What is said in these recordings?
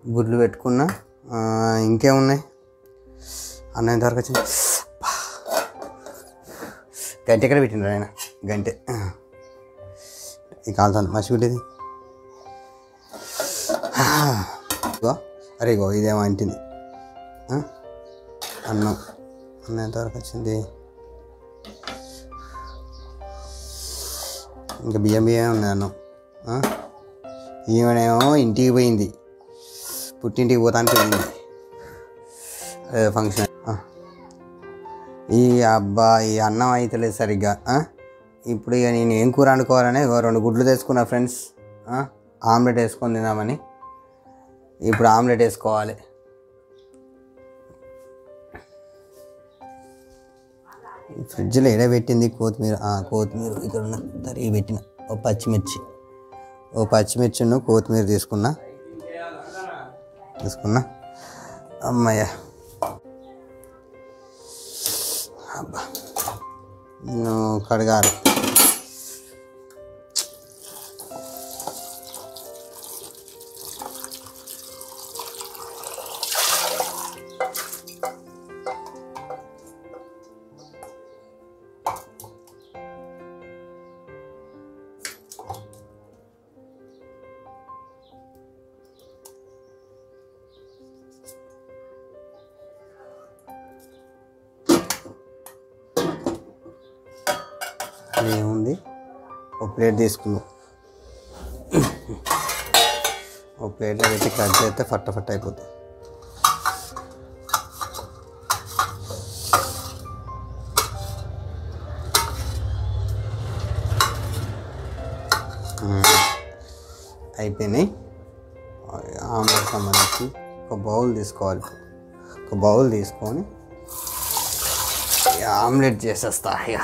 గుడ్లు పెట్టుకున్నా ఆ, ఇంకేమున్నాయి అన్న ఎంతవరకు వచ్చింది అబ్బా. గంట ఎక్కడ పెట్టిండ్రు ఆయన గంటే ఈ కాలుతుంది మర్చిపెట్టేది ఇగో అరే ఇగో ఇదేమో అంటింది ఆ? అన్నం అన్నం ఎంతవరకు వచ్చింది ఇంకా బియ్యం బియ్యం ఉంది అన్నం ఆ? ఈమెనేమో ఇంటికి పోయింది పుట్టింటికి పోతానికి పోయింది అదే ఫంక్షన్ ఆ. ఈ అబ్బా ఈ అన్నం అవుతలేదు సరిగ్గా ఆ? ఇప్పుడు ఇక నేను ఏం కూర వండుకోవాలని ఇగో రెండు గుడ్లు తెచ్చుకున్నా ఫ్రెండ్స్ ఆ? ఆమ్లెట్ వేసుకొని తిందామని ఇప్పుడు ఆమ్లెట్ వేసుకోవాలి ఈ ఫ్రిడ్జ్లో ఎడ పెట్టింది కొత్తిమీర ఆ, కొత్తిమీర ఇక్కడ ఉన్న తరిగి పెట్టిన ఓ పచ్చిమిర్చి ఓ పచ్చిమిర్చిను కొత్తిమీర తీసుకున్నా తీసుకున్నా అమ్మయ్య అబ్బా నేను కడగాలి ఏముంది ఒక ప్లేట్ తీసుకుందాం ఒక ప్లేట్లో పెట్టి కట్ చేస్తే ఫట్ట ఫట్ట అయిపోతుంది మ్మ్. అయిపోయినాయి ఆమ్లెట్ సంబంధించి ఒక బౌల్ తీసుకోవాలి ఒక బౌల్ తీసుకొని ఇక ఆమ్లెట్ చేసేస్తా ఇక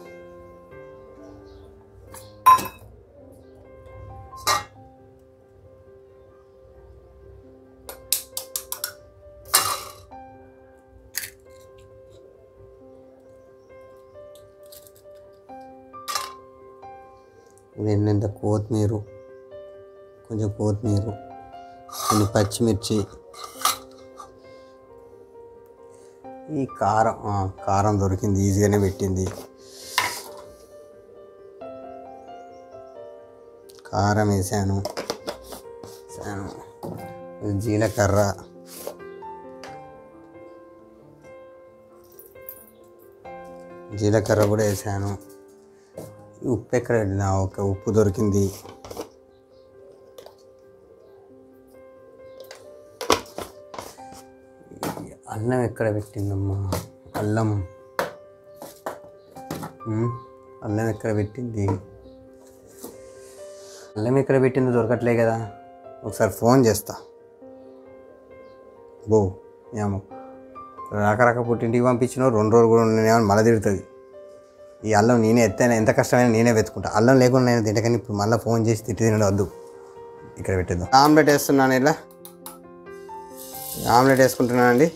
వెన్నంత కొత్తిమీర కొంచెం కొత్తిమీర కొన్ని పచ్చిమిర్చి ఈ కారం ఆ, కారం దొరికింది ఈజీగానే పెట్టింది కారం వేసాను వేసాను జీలకర్ర జీలకర్ర కూడా వేసాను ఉప్పు ఎక్కడ పెట్టినా ఒక ఉప్పు దొరికింది ఈ అల్లం ఎక్కడ పెట్టిందమ్మా అల్లం ఉమ్, అల్లం ఎక్కడ పెట్టింది అల్లం ఎక్కడ పెట్టిందో దొరకట్లే కదా ఒకసారి ఫోన్ చేస్తా బో ఏమో రాక రాక పుట్టింటికి పంపించినావు రెండు రోజులు కూడా ఉండేమని మళ్ళీ తిడుతుంది ఈ అల్లం నేనే ఎత్తైనా ఎంత కష్టమైనా నేనే వెతుకుంటా అల్లం లేకుండా నేను తింటకని ఇప్పుడు మళ్ళీ ఫోన్ చేసి తిట్టి తినడం వద్దు ఇక్కడ పెట్టేద్దాం ఆమ్లెట్ వేస్తున్నాను ఇలా ఆమ్లెట్ వేసుకుంటున్నానండి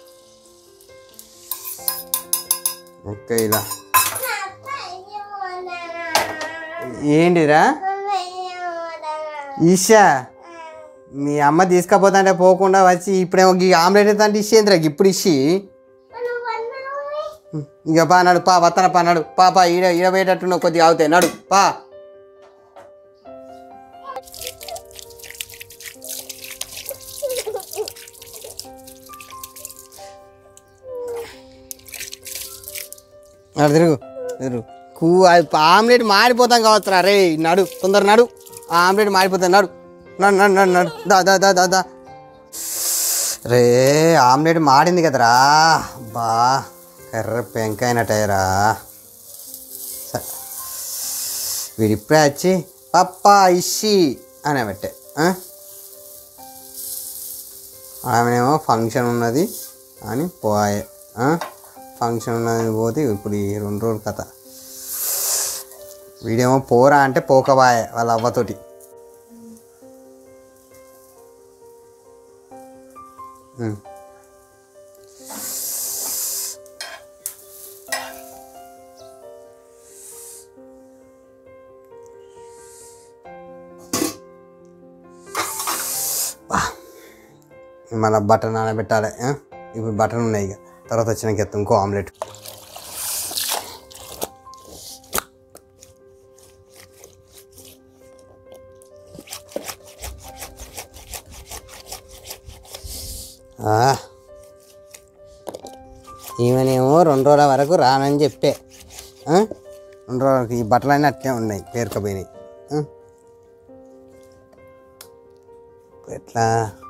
ఓకే ఇలా ఏంటిరా ఈషా మీ అమ్మ తీసుకపోతాంటే పోకుండా వచ్చి ఇప్పుడేమో ఈ ఆమ్లెట్ ఎంత అంటే ఇచ్చేంద్రా ఇప్పుడు ఇచ్చి ఇక పా నడు పా వత్తన పా నడు పా పా ఈడ ఈడ పోయేటట్టున్నావు కొద్దిగా అవుతాయి నడు పా నడు తిరుగు తిరుగు కూ అది ఆమ్లెట్ మారిపోతాం కావచ్చు రే నడు తొందర నడు ఆ ఆమ్లెట్ మారిపోతాయి నడు నడు నడు నడు నడు దా దా దా దా దా రే ఆమ్లెట్ మాడింది కదరా బా ఎర్ర పెంకాయనటయరా స- వీడు ఇప్పుడే వచ్చి పప్పా ఇషి అని పెట్టే ఆ? ఆమెనేమో ఫంక్షన్ ఉన్నది అని పోయే ఆ? ఫంక్షన్ ఉన్నది పోతే ఇప్పుడు ఈ రెండు రోజుల కథ వీడేమో పోరా అంటే పోకబాయే వాళ్ళ అవ్వతోటి ఉమ్. మళ్ళీ బటర్ నానబెట్టాలి ఆ? ఇప్పుడు బటర్ ఉన్నాయి ఇక తర్వాత వచ్చినాక ఎత్తాం ఇంకో ఆమ్లెట్ ఆ. ఈమెనేమో రెండు రోజుల వరకు రానని చెప్పే ఆ? రెండు రోజుల వరకు ఈ బట్టలన్నీ అట్లే ఉన్నాయి పేరుకపోయినాయి ఆ? ఎట్లా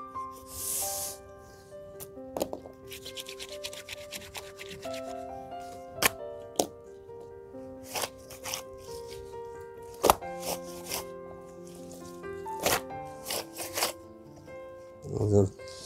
చూడు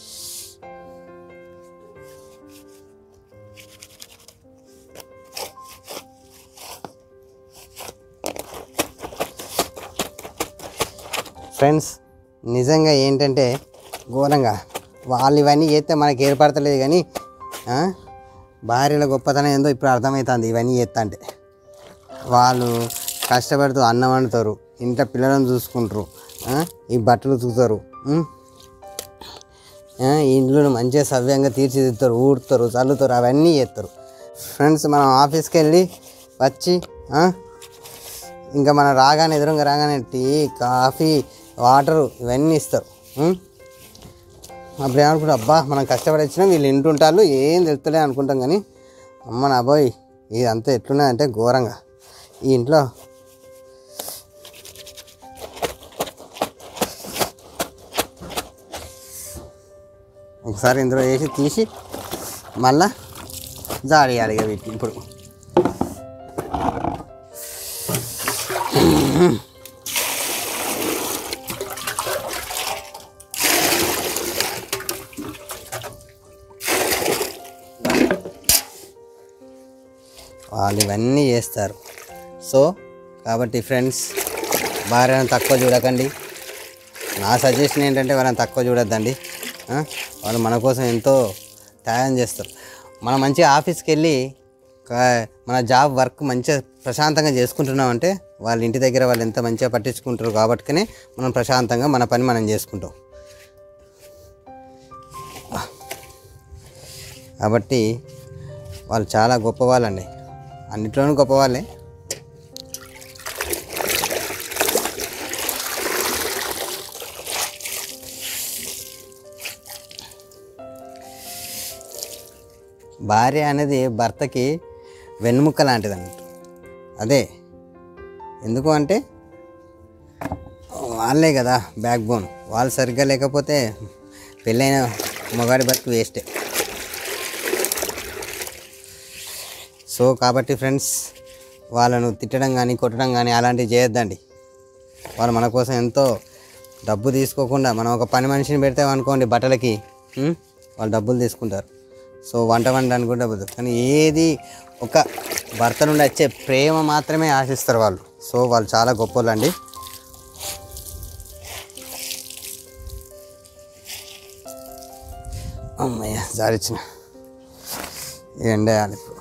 ఫ్రెండ్స్ నిజంగా ఏంటంటే ఘోరంగా వాళ్ళు ఇవన్నీ చేస్తే మనకి ఏర్పడతలేదు కానీ ఆ, భార్యల గొప్పతనం ఏందో ఇప్పుడు అర్థమవుతుంది ఇవన్నీ చేస్తా అంటే వాళ్ళు కష్టపడుతూ అన్నం వండుతారు ఇంట్లో పిల్లలను చూసుకుంటారు ఆ, ఈ బట్టలు ఉతుకుతారు ఉం? ఆ, ఈ ఇండ్లను మంచిగా సవ్యంగా తీర్చిదిద్దుతారు ఊడుతారు చల్లుతారు అవన్నీ చేస్తారు ఫ్రెండ్స్ మనం ఆఫీస్కి వెళ్ళి వచ్చి ఆ, ఇంకా మనం రాగానే ఎదురుగా రాగానే టీ కాఫీ వాటరు ఇవన్నీ ఇస్తారు ఉం? అప్పుడు ఏమనుకుంటాం అబ్బా మనం కష్టపడి వచ్చినా వీళ్ళు ఇంటుంటారు ఏం తెలుస్తలే అనుకుంటాం కానీ అమ్మ నా బాయ్ ఇదంతా ఎట్లున్నదంటే ఘోరంగా ఈ ఇంట్లో ఒకసారి ఇందులో వేసి తీసి మళ్ళా జాడేయాలి ఇక వీటిని ఇప్పుడు వాళ్ళు ఇవన్నీ చేస్తారు సో కాబట్టి ఫ్రెండ్స్ భార్యను తక్కువ చూడకండి నా సజెషన్ ఏంటంటే వాళ్ళని తక్కువ చూడొద్దండి ఆ? వాళ్ళు మన కోసం ఎంతో త్యాగం చేస్తారు మనం మంచిగా ఆఫీస్కి వెళ్ళి కా- మన జాబ్ వర్క్ మంచిగా ప్రశాంతంగా చేసుకుంటున్నామంటే వాళ్ళ ఇంటి దగ్గర వాళ్ళు ఎంత మంచిగా పట్టించుకుంటారు కాబట్టినే మనం ప్రశాంతంగా మన పని మనం చేసుకుంటాం కాబట్టి వాళ్ళు చాలా గొప్ప వాళ్ళండి అన్నిట్లోనూ గొప్ప వాళ్ళే భార్య అనేది భర్తకి వెన్నుముక్క లాంటిది అన్నట్టు అదే ఎందుకు అంటే వాళ్ళే కదా బ్యాక్ బోన్ వాళ్ళు సరిగ్గా లేకపోతే పెళ్ళైన మగాడి బతుకు వేస్టే సో కాబట్టి ఫ్రెండ్స్ వాళ్ళను తిట్టడం కానీ కొట్టడం కానీ అలాంటివి చేయొద్దండి వాళ్ళు మన కోసం ఎంతో డబ్బు తీసుకోకుండా మనం ఒక పని మనిషిని పెడతామనుకోండి బట్టలకి ఉం? వాళ్ళు డబ్బులు తీసుకుంటారు సో వంట వండడానికి కూడా డబ్బులు కానీ ఏది ఒక భర్త నుండి వచ్చే ప్రేమ మాత్రమే ఆశిస్తారు వాళ్ళు సో వాళ్ళు చాలా గొప్పవాళ్ళండి అమ్మయ్య జారిచ్చిన ఎండేయాలి ఇప్పుడు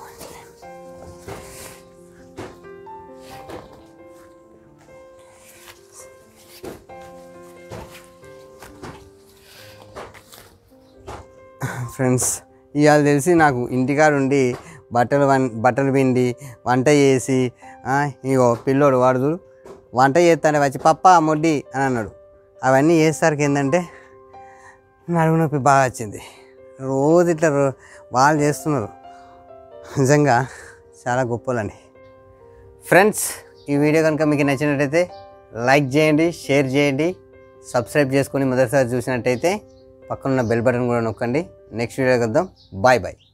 ఫ్రెండ్స్ ఇవాళ తెలిసి నాకు ఇంటికాడ ఉండి బట్టలు వన్ బట్టలు పిండి వంట చేసి ఆ, ఇగో పిల్లోడు వాడు చూడు వంట చేస్తానే వచ్చి పప్ప మొడ్డి అని అన్నాడు అవన్నీ చేసేసరికి ఏంటంటే నడుము నొప్పి బాగా వచ్చింది రోజు ఇట్లా రో- వాళ్ళు చేస్తున్నారు నిజంగా చాలా గొప్పలండి ఫ్రెండ్స్ ఈ వీడియో కనుక మీకు నచ్చినట్టయితే లైక్ చేయండి షేర్ చేయండి సబ్స్క్రైబ్ చేసుకొని మొదటిసారి చూసినట్టయితే పక్కనున్న బెల్ బటన్ కూడా నొక్కండి నెక్స్ట్ వీడియో కద్దాం బాయ్ బాయ్